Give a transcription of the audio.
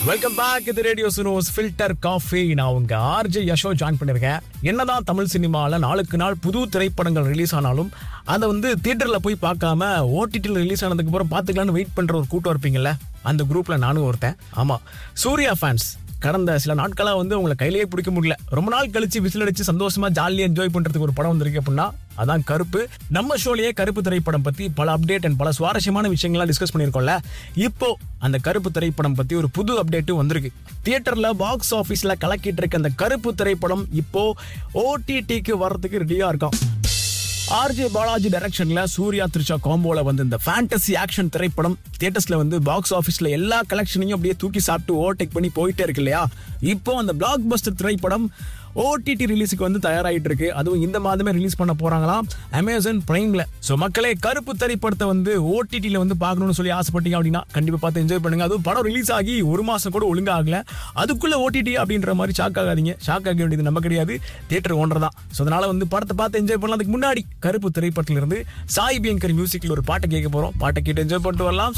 welcome back இது radio சுனோஸ் filter coffee நான் உங்க ஆர்ஜே யஷோ ஜாயின் பண்ணிருக்கேன் என்னதான் தமிழ் சினிமாவில் நாளுக்கு நாள் புது திரைப்படங்கள் ரிலீஸ் ஆனாலும் அதை வந்து தியேட்டரில் போய் பார்க்காம ஓடிடியில் ரிலீஸ் ஆனதுக்கு அப்புறம் பார்த்துக்கலான்னு வெயிட் பண்ற ஒரு கூட்டம் இருப்பீங்கல்ல அந்த குரூப்ல நானும் ஒருத்தன் ஆமா சூர்யா ஃபேன்ஸ் கடந்த சில நாட்களா வந்து உங்களை கையிலேயே பிடிக்க முடியல ரொம்ப நாள் கழிச்சு விசில் அடிச்சு சந்தோஷமா ஜாலியா என்ஜாய் பண்றதுக்கு ஒரு படம் வந்திருக்கு அப்படின்னா அதான் கருப்பு நம்ம ஷோலயே கருப்பு திரைப்படம் பத்தி பல அப்டேட் அண்ட் பல சுவாரஸ்யமான விஷயங்கள்லாம் டிஸ்கஸ் பண்ணியிருக்கோம்ல இப்போ அந்த கருப்பு திரைப்படம் பத்தி ஒரு புது அப்டேட்டும் வந்திருக்கு தியேட்டர்ல பாக்ஸ் ஆபீஸ்ல கலக்கிட்டு இருக்க அந்த கருப்பு திரைப்படம் இப்போ ஓடிடிக்கு வர்றதுக்கு ரெடியா இருக்கான் ஆர்ஜே பாலாஜி டைரக்ஷன்ல சூர்யா த்ரிஷா காம்போல வந்து இந்த ஃபேண்டசி ஆக்ஷன் திரைப்படம் தியேட்டர்ஸ்ல வந்து பாக்ஸ் ஆபீஸ்ல எல்லா கலெக்ஷனையும் அப்படியே தூக்கி சாப்பிட்டு ஓவர்டேக் பண்ணி போயிட்டே இருக்கு இல்லையா இப்போ அந்த பிளாக் பஸ்டர் திரைப்படம் ஓடிடி ரிலீஸுக்கு வந்து தயாராகிட்டு இருக்கு அதுவும் இந்த மாதமே ரிலீஸ் பண்ண போறாங்களாம் அமேசான் பிரைம்ல ஸோ மக்களே கருப்பு திரைப்படத்தை வந்து ஓடிடியில் வந்து பார்க்கணும்னு சொல்லி ஆசைப்பட்டீங்க அப்படின்னா கண்டிப்பாக பார்த்து என்ஜாய் பண்ணுங்க அதுவும் படம் ரிலீஸ் ஆகி ஒரு மாசம் கூட ஒழுங்கா ஆகல அதுக்குள்ள ஓடிடி அப்படின்ற மாதிரி ஷாக் ஆகாதீங்க ஷாக் ஆக வேண்டியது நம்ம கிடையாது தியேட்டர் ஓனர் தான் ஸோ அதனால வந்து படத்தை பார்த்து என்ஜாய் பண்ணலாம் அதுக்கு முன்னாடி கருப்பு திரைப்படத்துல இருந்து சாய் பியங்கர் மியூசிக்ல ஒரு பாட்டை கேட்க போறோம் பாட்டை கேட்டு என்ஜாய் பண்ணிட்டு வரலாம்